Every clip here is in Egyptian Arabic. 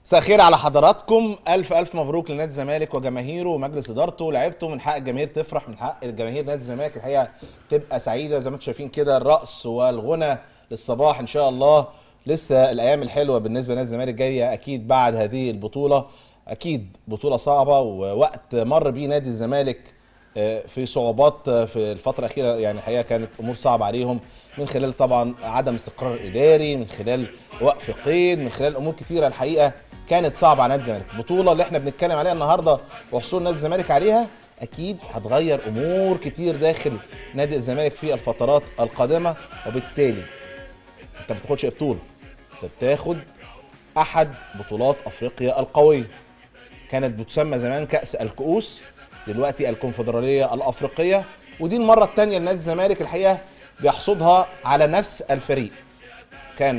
مساء الخير على حضراتكم الف الف مبروك لنادي الزمالك وجماهيره ومجلس ادارته ولاعيبته من حق الجماهير تفرح من حق الجماهير نادي الزمالك الحقيقه تبقى سعيده زي ما انتم شايفين كده الرقص والغنى للصباح ان شاء الله لسه الايام الحلوه بالنسبه لنادي الزمالك جايه اكيد بعد هذه البطوله اكيد بطوله صعبه ووقت مر بيه نادي الزمالك آه، في صعوبات آه، في الفتره الاخيره يعني الحقيقه كانت امور صعبه عليهم من خلال طبعا عدم استقرار اداري من خلال وقف قيد من خلال امور كثيره الحقيقه كانت صعبه على نادي الزمالك البطوله اللي احنا بنتكلم عليها النهارده وحصول نادي الزمالك عليها اكيد هتغير امور كتير داخل نادي الزمالك في الفترات القادمه وبالتالي انت ما بتاخدش بطوله انت بتاخد احد بطولات افريقيا القويه كانت بتسمى زمان كاس الكؤوس دلوقتي الكونفدراليه الافريقيه ودي المره الثانيه لنادي الزمالك الحقيقه بيحصدها على نفس الفريق كان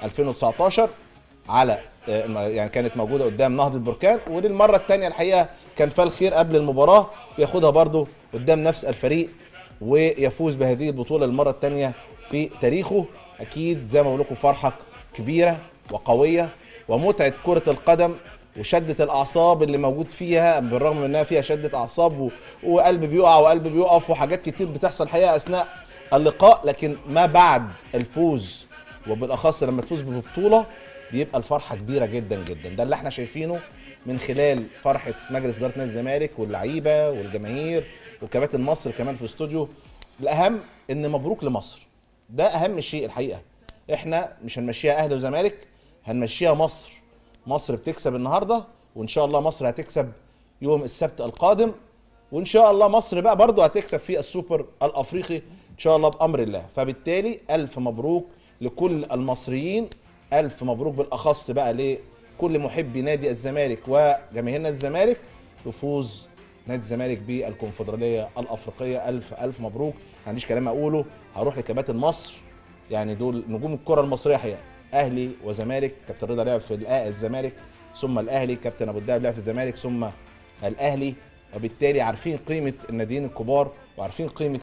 2019 على آه، يعني كانت موجوده قدام نهضه بركان وللمره الثانيه الحقيقه كان فال خير قبل المباراه بياخدها برده قدام نفس الفريق ويفوز بهذه البطوله المره الثانيه في تاريخه اكيد زي ما بقول لكم فرحه كبيره وقويه ومتعه كره القدم وشده الاعصاب اللي موجود فيها بالرغم من انها فيها شده اعصاب و- وقلب بيقع وقلب بيقف وحاجات كتير بتحصل الحقيقه اثناء اللقاء لكن ما بعد الفوز وبالاخص لما تفوز ببطوله بيبقى الفرحه كبيره جدا جدا ده اللي احنا شايفينه من خلال فرحه مجلس اداره نادي الزمالك واللعيبه والجماهير وكباتن مصر كمان في الاستوديو الاهم ان مبروك لمصر ده اهم شيء الحقيقه احنا مش هنمشيها اهلي وزمالك هنمشيها مصر مصر بتكسب النهارده وان شاء الله مصر هتكسب يوم السبت القادم وان شاء الله مصر بقى برضو هتكسب في السوبر الافريقي ان شاء الله بامر الله فبالتالي الف مبروك لكل المصريين الف مبروك بالاخص بقى لكل محبي نادي الزمالك وجماهير نادي الزمالك بفوز نادي الزمالك بالكونفدراليه الافريقيه الف الف مبروك ما عنديش كلام اقوله هروح لكباتن مصر يعني دول نجوم الكره المصريه حقيقه اهلي وزمالك كابتن رضا لعب في الأ- الزمالك ثم الاهلي كابتن ابو الدهب لعب في الزمالك ثم الاهلي وبالتالي عارفين قيمه الناديين الكبار وعارفين قيمه